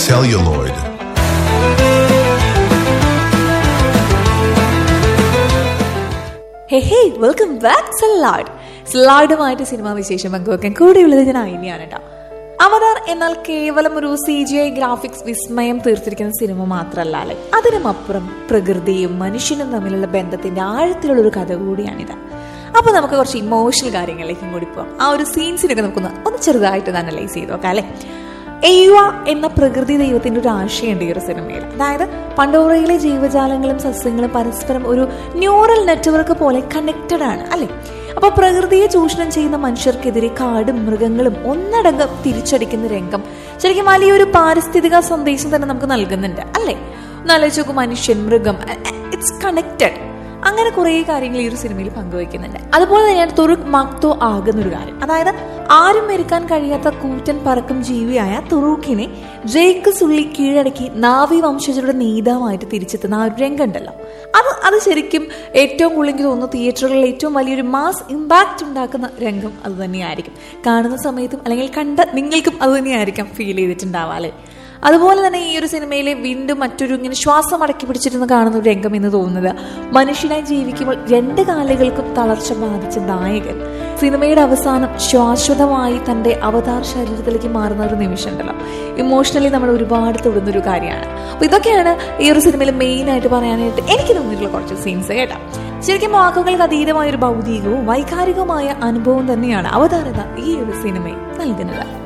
celluloid. Hey hey welcome back salad സലാഡുമായിട്ട് cinema വിശേഷം പങ്കുവെക്കാൻ കൂടെയുള്ളത് ഞാൻ ഐനിയാണ് കേട്ടോ അവതാർ എന്നാൽ കേവലം ഒരു സി ജി ഐ ഗ്രാഫിക്സ് വിസ്മയം തീർത്തിരിക്കുന്ന സിനിമ മാത്രമല്ല അല്ലെ അതിനുമപ്പുറം പ്രകൃതിയും മനുഷ്യനും തമ്മിലുള്ള ബന്ധത്തിന്റെ ആഴത്തിലുള്ള ഒരു കഥ കൂടിയാണിത് അപ്പൊ നമുക്ക് കുറച്ച് ഇമോഷണൽ കാര്യങ്ങളിലേക്കും കൂടി പോവാം ആ ഒരു സീൻസിനൊക്കെ നമുക്കൊന്ന് ഒന്ന് ചെറുതായിട്ട് ഒന്ന് അനലൈസ് ചെയ്ത് നോക്കാം അല്ലെ എയ്വ എന്ന പ്രകൃതി ദൈവത്തിന്റെ ഒരു ആശയമുണ്ട് ഈ ഒരു സിനിമയിൽ അതായത് പണ്ടോറയിലെ ജീവജാലങ്ങളും സസ്യങ്ങളും പരസ്പരം ഒരു ന്യൂറൽ നെറ്റ്വർക്ക് പോലെ കണക്റ്റഡ് ആണ് അല്ലെ അപ്പൊ പ്രകൃതിയെ ചൂഷണം ചെയ്യുന്ന മനുഷ്യർക്കെതിരെ കാടും മൃഗങ്ങളും ഒന്നടങ്കം തിരിച്ചടിക്കുന്ന രംഗം ശരിക്കും വലിയൊരു പാരിസ്ഥിതിക സന്ദേശം തന്നെ നമുക്ക് നൽകുന്നുണ്ട് അല്ലെ ഒന്നാലോചിച്ച് നോക്കൂ മനുഷ്യൻ മൃഗം ഇറ്റ്സ് കണക്റ്റഡ് അങ്ങനെ കുറേ കാര്യങ്ങൾ ഈ ഒരു സിനിമയിൽ പങ്കുവയ്ക്കുന്നുണ്ട് അതുപോലെ തന്നെയാണ് തുറുക് മക്തോ ആകുന്ന ഒരു കാര്യം അതായത് ആരും മെരുക്കാൻ കഴിയാത്ത കൂറ്റൻ പറക്കും ജീവിയായ തുറൂക്കിനെ ജേക്ക് സുള്ളി കീഴടക്കി നാവി വംശജരുടെ നേതാവായിട്ട് തിരിച്ചെത്തുന്ന ആ ഒരു രംഗമുണ്ടല്ലോ അത് അത് ശരിക്കും ഏറ്റവും കൂടുതൽ എനിക്ക് തോന്നുന്നു തിയേറ്ററുകളിൽ ഏറ്റവും വലിയൊരു മാസ് ഇമ്പാക്റ്റ് ഉണ്ടാക്കുന്ന രംഗം അത് തന്നെയായിരിക്കും കാണുന്ന സമയത്തും അല്ലെങ്കിൽ കണ്ട നിങ്ങൾക്കും അത് തന്നെയായിരിക്കും ഫീൽ ചെയ്തിട്ടുണ്ടാവാം അല്ലേ അതുപോലെ തന്നെ ഈ ഒരു സിനിമയിലെ വീണ്ടും മറ്റൊരു ഇങ്ങനെ ശ്വാസം അടക്കി പിടിച്ചിരുന്ന് കാണുന്ന ഒരു രംഗം എന്ന് തോന്നുന്നത് മനുഷ്യനായി ജീവിക്കുമ്പോൾ രണ്ട് കാലുകൾക്കും തളർച്ച ബാധിച്ച നായകൻ സിനിമയുടെ അവസാനം ശാശ്വതമായി തന്റെ അവതാർ ശരീരത്തിലേക്ക് മാറുന്ന ഒരു നിമിഷം ഉണ്ടല്ലോ ഇമോഷണലി നമ്മൾ ഒരുപാട് തൊടുന്ന ഒരു കാര്യമാണ് അപ്പൊ ഇതൊക്കെയാണ് ഈ ഒരു സിനിമയിൽ മെയിൻ ആയിട്ട് പറയാനായിട്ട് എനിക്ക് തോന്നിയിട്ടുള്ള കുറച്ച് സീൻസ് കേട്ടോ ശരിക്കും വാക്കുകൾക്ക് അതീതമായ ഒരു ഭൗതികവും വൈകാരികവുമായ അനുഭവം തന്നെയാണ് അവതാരത ഈ ഒരു സിനിമയിൽ നൽകുന്നത്